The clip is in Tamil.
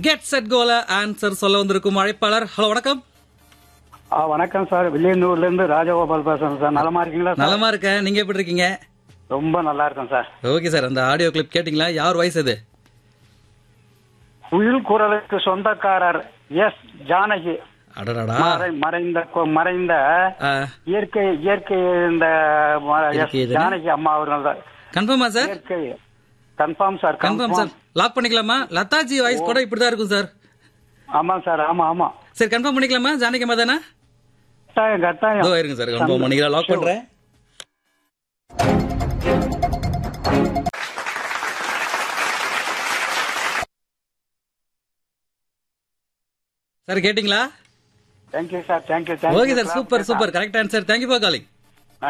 கெட் செட் கோல ஆன்சர் சொல்ல வந்திருக்கும் அழைப்பாளர் ஹலோ வணக்கம் ஆ வணக்கம் சார் வில்லியனூர்ல இருந்து ராஜகோபால் பேசுறேன் சார் நலமா இருக்கீங்களா சார் நலமா இருக்கேன் நீங்க எப்படி இருக்கீங்க ரொம்ப நல்லா இருக்கேன் சார் ஓகே சார் அந்த ஆடியோ கிளிப் கேட்டிங்களா யார் வாய்ஸ் அது உயிர் குரலுக்கு சொந்தக்காரர் எஸ் ஜானகி அடடடா மறை- மறைந்த கொ- மறைந்த ஆ, இயற்கை இயற்கை இந்த ம- எஸ் இயற்கை இதுனா? ஜானகி அம்மா அவர்கள் தான் கன்ஃபார்மா சார் இயற்கை confirm sir confirm sir lock பண்ணிக்கலாமா லதாஜி வாய்ஸ் கூட இப்படிதான் இருக்கும் சார் ஆமா சார் ஆமா ஆமா சரி கன்ஃபார்ம் பண்ணிக்கலாமா ஜானகி தானே கட்டாயம் இதோ கட்டாயம் இருங்க சார் கன்ஃபார்ம் பண்ணிக்கலாம் லாக் பண்றேன் சார் கேட்டிங்களா thank you sir thank you okay sir super super correct answer thank you for calling